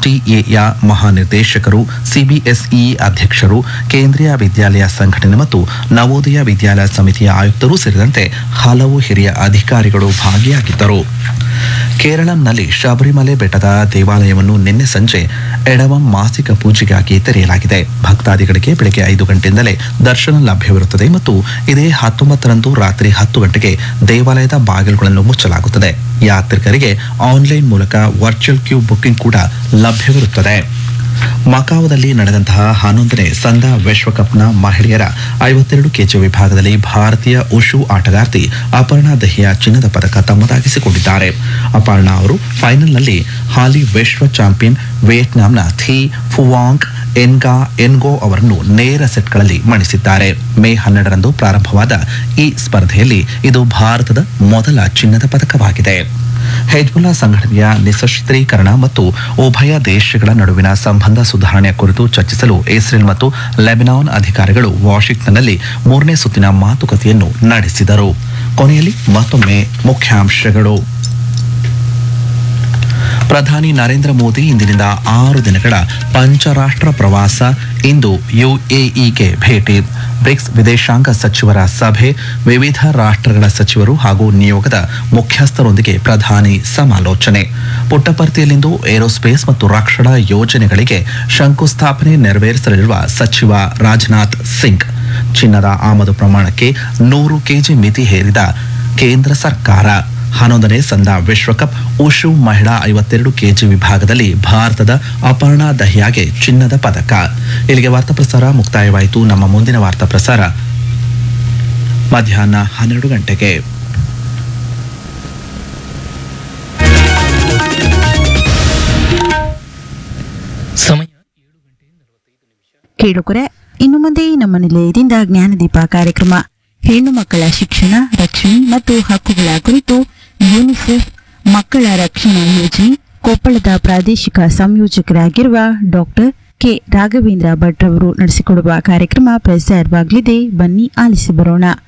ಎನ್ಟಿಎಯ ಮಹಾನಿರ್ದೇಶಕರು ಸಿಬಿಎಸ್ಇ ಅಧ್ಯಕ್ಷರು ಕೇಂದ್ರೀಯ ವಿದ್ಯಾಲಯ ಸಂಘಟನೆ ಮತ್ತು ನವೋದಯ ವಿದ್ಯಾಲಯ ಸಮಿತಿಯ ಆಯುಕ್ತರು ಸೇರಿದಂತೆ ಹಲವು ಹಿರಿಯ ಅಧಿಕಾರಿಗಳು ಭಾಗಿಯಾಗಿದ್ದರು ಕೇರಳಂನಲ್ಲಿ ಶಬರಿಮಲೆ ಬೆಟ್ಟದ ದೇವಾಲಯವನ್ನು ನಿನ್ನೆ ಸಂಜೆ ಎಡವಂ ಮಾಸಿಕ ಪೂಜೆಗಾಗಿ ತೆರೆಯಲಾಗಿದೆ ಭಕ್ತಾದಿಗಳಿಗೆ ಬೆಳಗ್ಗೆ ಐದು ಗಂಟೆಯಿಂದಲೇ ದರ್ಶನ ಲಭ್ಯವಿರುತ್ತದೆ ಮತ್ತು ಇದೇ ಹತ್ತೊಂಬತ್ತರಂದು ರಾತ್ರಿ ಹತ್ತು ಗಂಟೆಗೆ ದೇವಾಲಯದ ಬಾಗಿಲುಗಳನ್ನು ಮುಚ್ಚಲಾಗುತ್ತದೆ ಯಾತ್ರಿಕರಿಗೆ ಆನ್ಲೈನ್ ಮೂಲಕ ವರ್ಚುವಲ್ ಕ್ಯೂ ಬುಕಿಂಗ್ ಕೂಡ ಲಭ್ಯವಿರುತ್ತದೆ ಮಕಾವದಲ್ಲಿ ನಡೆದಂತಹ ಹನ್ನೊಂದನೇ ಸಂದಾ ವಿಶ್ವಕಪ್ನ ಮಹಿಳೆಯರ ಐವತ್ತೆರಡು ಕೆಜಿ ವಿಭಾಗದಲ್ಲಿ ಭಾರತೀಯ ಉಷು ಆಟಗಾರ್ತಿ ಅಪರ್ಣಾ ದಹಿಯಾ ಚಿನ್ನದ ಪದಕ ತಮ್ಮದಾಗಿಸಿಕೊಂಡಿದ್ದಾರೆ ಅಪರ್ಣಾ ಅವರು ಫೈನಲ್ನಲ್ಲಿ ಹಾಲಿ ವಿಶ್ವ ಚಾಂಪಿಯನ್ ವಿಯೆಟ್ನಾಂನ ಥಿ ಫುವಾಂಗ್ ಎನ್ಗಾ ಎನ್ಗೋ ಅವರನ್ನು ನೇರ ಸೆಟ್ಗಳಲ್ಲಿ ಮಣಿಸಿದ್ದಾರೆ ಮೇ ಹನ್ನೆರಡರಂದು ಪ್ರಾರಂಭವಾದ ಈ ಸ್ಪರ್ಧೆಯಲ್ಲಿ ಇದು ಭಾರತದ ಮೊದಲ ಚಿನ್ನದ ಪದಕವಾಗಿದೆ ಹೆಜ್ಬುಲ್ಲಾ ಸಂಘಟನೆಯ ನಿಸಶಸ್ತ್ರೀಕರಣ ಮತ್ತು ಉಭಯ ದೇಶಗಳ ನಡುವಿನ ಸಂಬಂಧ ಸುಧಾರಣೆ ಕುರಿತು ಚರ್ಚಿಸಲು ಇಸ್ರೇಲ್ ಮತ್ತು ಲೆಬನಾನ್ ಅಧಿಕಾರಿಗಳು ವಾಷಿಂಗ್ಟನ್ನಲ್ಲಿ ಮೂರನೇ ಸುತ್ತಿನ ಮಾತುಕತೆಯನ್ನು ನಡೆಸಿದರು ಕೊನೆಯಲ್ಲಿ ಮತ್ತೊಮ್ಮೆ ಮುಖ್ಯಾಂಶಗಳು ಪ್ರಧಾನಿ ನರೇಂದ್ರ ಮೋದಿ ಇಂದಿನಿಂದ ಆರು ದಿನಗಳ ಪಂಚರಾಷ್ಟ್ರ ಪ್ರವಾಸ ಇಂದು ಯುಎಇಗೆ ಭೇಟಿ ಬ್ರಿಕ್ಸ್ ವಿದೇಶಾಂಗ ಸಚಿವರ ಸಭೆ ವಿವಿಧ ರಾಷ್ಟ್ರಗಳ ಸಚಿವರು ಹಾಗೂ ನಿಯೋಗದ ಮುಖ್ಯಸ್ಥರೊಂದಿಗೆ ಪ್ರಧಾನಿ ಸಮಾಲೋಚನೆ ಪುಟ್ಟಪರ್ತಿಯಲ್ಲಿಂದು ಏರೋಸ್ಪೇಸ್ ಮತ್ತು ರಕ್ಷಣಾ ಯೋಜನೆಗಳಿಗೆ ಶಂಕುಸ್ಥಾಪನೆ ನೆರವೇರಿಸಲಿರುವ ಸಚಿವ ರಾಜನಾಥ್ ಸಿಂಗ್ ಚಿನ್ನದ ಆಮದು ಪ್ರಮಾಣಕ್ಕೆ ನೂರು ಕೆಜಿ ಮಿತಿ ಹೇರಿದ ಕೇಂದ್ರ ಸರ್ಕಾರ ಹನ್ನೊಂದನೇ ಸಂದಾ ವಿಶ್ವಕಪ್ ಉಷು ಮಹಿಳಾ ಐವತ್ತೆರಡು ಕೆಜಿ ವಿಭಾಗದಲ್ಲಿ ಭಾರತದ ಅಪರ್ಣಾ ದಹಿಯಾಗೆ ಚಿನ್ನದ ಪದಕ ಇಲ್ಲಿಗೆ ವಾರ್ತಾ ಪ್ರಸಾರ ಮುಕ್ತಾಯವಾಯಿತು ನಮ್ಮ ಮುಂದಿನ ವಾರ್ತಾ ಪ್ರಸಾರ ಮಧ್ಯಾಹ್ನ ಹನ್ನೆರಡು ಗಂಟೆಗೆ ಸಮಯ ಕೇಳುಕರೆ ಇನ್ನು ಮುಂದೆ ನಮ್ಮ ನಿಲಯದಿಂದ ಜ್ಞಾನದೀಪ ಕಾರ್ಯಕ್ರಮ ಹೆಣ್ಣು ಮಕ್ಕಳ ಶಿಕ್ಷಣ ರಕ್ಷಣೆ ಮತ್ತು ಹಕ್ಕುಗಳ ಕುರಿತು ಯುನಿಸೆಫ್ ಮಕ್ಕಳ ರಕ್ಷಣಾ ಯೋಜನೆ ಕೊಪ್ಪಳದ ಪ್ರಾದೇಶಿಕ ಸಂಯೋಜಕರಾಗಿರುವ ಡಾಕ್ಟರ್ ಕೆ ರಾಘವೇಂದ್ರ ಭಟ್ ರವರು ನಡೆಸಿಕೊಡುವ ಕಾರ್ಯಕ್ರಮ ಪ್ರಸಾರವಾಗಲಿದೆ ಬನ್ನಿ ಆಲಿಸಿ ಬರೋಣ